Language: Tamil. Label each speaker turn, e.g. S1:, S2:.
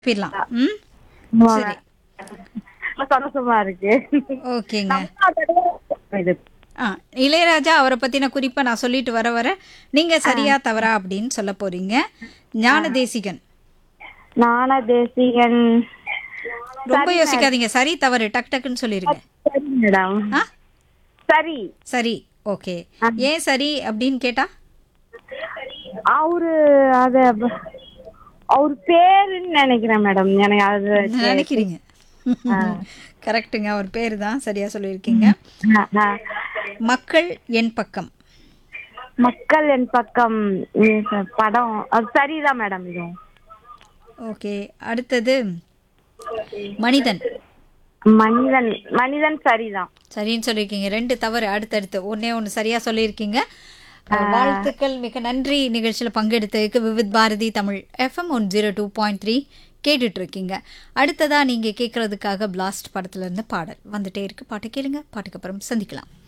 S1: போயிடலாம் ம் சரி
S2: சந்தோஷமா இருக்கு
S1: ஓகேங்க
S2: இது
S1: ஆ இளையராஜா அவரை பற்றின குறிப்பை நான் சொல்லிட்டு வர வர நீங்கள் சரியா தவறா அப்படின்னு சொல்ல போறீங்க ஞான தேசிகன்
S2: ஞான தேசிகன்
S1: ரொம்ப யோசிக்காதீங்க சரி தவறு டக் டக்குன்னு சொல்லிருங்க
S2: சரி மேடம்
S1: ஆ
S2: சரி
S1: சரி ஓகே ஏன் சரி அப்படின்னு கேட்டா
S2: அவரு அத அவர் பேருன்னு நினைக்கிறேன் மேடம் எனக்கு அது
S1: நினைக்கிறீங்க கரெக்ட்டுங்க அவர் பேர் தான் சரியா சொல்லியிருக்கீங்க
S2: ஆ, ஆ.
S1: மக்கள் என் பக்கம்
S2: மக்கள் என் பக்கம் இது படம் அது சரிதான் மேடம் இதுவும்
S1: ஓகே அடுத்தது மனிதன்
S2: மனிதன் மனிதன் சரிதான்
S1: சரின்னு சொல்லியிருக்கீங்க ரெண்டு தவறு அடுத்தடுத்து ஒன்னே ஒன்று சரியா சொல்லியிருக்கீங்க வாழ்த்துக்கள் மிக நன்றி நிகழ்ச்சியில் பங்கெடுத்ததுக்கு Vividh Bharati Tamil FM one zero two point three கேட்டுட்டு இருக்கீங்க அடுத்ததா நீங்க கேட்கறதுக்காக பிளாஸ்ட் படத்துல இருந்து பாடல் வந்துட்டே இருக்கு பாட்டு கேளுங்க பாட்டுக்கு அப்புறம் சந்திக்கலாம்